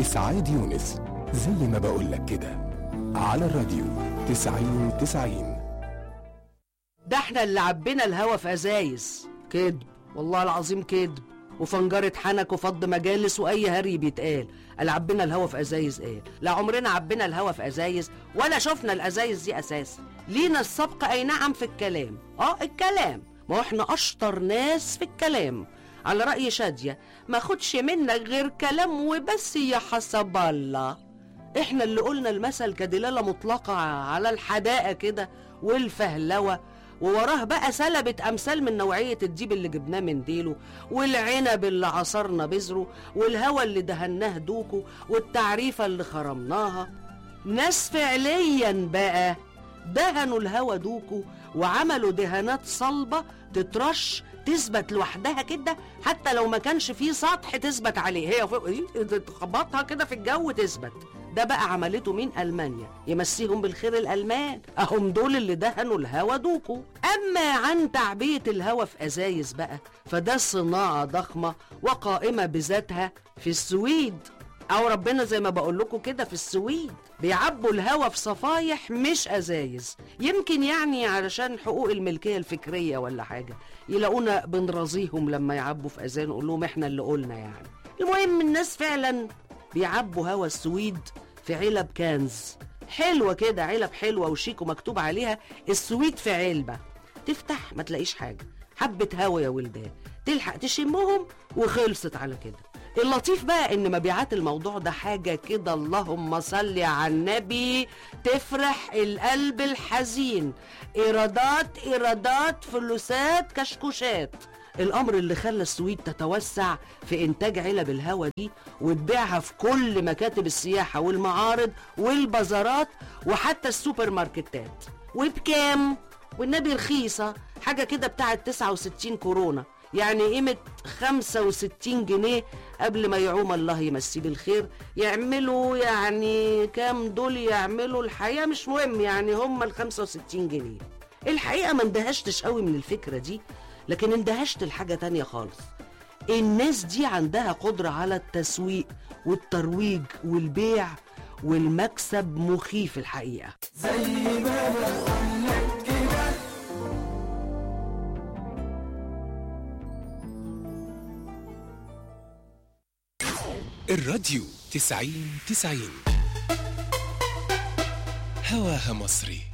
إسعاد يونس زي ما بقولك كده على الراديو تسعين تسعين ده احنا اللي عبينا الهوا في ازايز كدب والله العظيم كدب وفنجرة حنك وفض مجالس واي هري بيتقال اللي عبينا الهوا في ازايز ايه لا عمرنا عبينا الهوا في ازايز ولا شفنا الازايز دي اساسا لينا السبق اي نعم في الكلام اه الكلام ما هو احنا اشطر ناس في الكلام على رأي شادية ما خدش منك غير كلام وبس يا حسب الله احنا اللي قلنا المثل كدلالة مطلقة على الحداقة كده والفهلوة ووراه بقى سلبة أمثال من نوعية الديب اللي جبناه من ديله والعنب اللي عصرنا بذره والهوى اللي دهناه دوكو والتعريفة اللي خرمناها ناس فعليا بقى دهنوا الهوى دوكو وعملوا دهانات صلبة تترش تثبت لوحدها كده حتى لو ما كانش فيه سطح تثبت عليه هي فوق تخبطها كده في الجو تثبت ده بقى عملته مين ألمانيا يمسيهم بالخير الألمان أهم دول اللي دهنوا الهوا دوكو أما عن تعبية الهوا في أزايز بقى فده صناعة ضخمة وقائمة بذاتها في السويد أو ربنا زي ما بقول لكم كده في السويد بيعبوا الهوا في صفايح مش أزايز يمكن يعني علشان حقوق الملكية الفكرية ولا حاجة يلاقونا بنرازيهم لما يعبوا في أذان نقول لهم إحنا اللي قلنا يعني المهم الناس فعلا بيعبوا هوا السويد في علب كنز حلوة كده علب حلوة وشيك ومكتوب عليها السويد في علبة تفتح ما تلاقيش حاجة حبة هوا يا ولدان تلحق تشمهم وخلصت على كده اللطيف بقى ان مبيعات الموضوع ده حاجة كده اللهم صل على النبي تفرح القلب الحزين ايرادات ايرادات فلوسات كشكوشات الامر اللي خلى السويد تتوسع في انتاج علب الهوا دي وتبيعها في كل مكاتب السياحة والمعارض والبازارات وحتى السوبر ماركتات وبكام والنبي رخيصة حاجة كده بتاعت 69 كورونا يعني قيمة 65 جنيه قبل ما يعوم الله يمسيه بالخير يعملوا يعني كام دول يعملوا الحقيقة مش مهم يعني هم ال 65 جنيه الحقيقة ما اندهشتش قوي من الفكرة دي لكن اندهشت لحاجة تانية خالص الناس دي عندها قدرة على التسويق والترويج والبيع والمكسب مخيف الحقيقة الراديو تسعين تسعين هواها مصري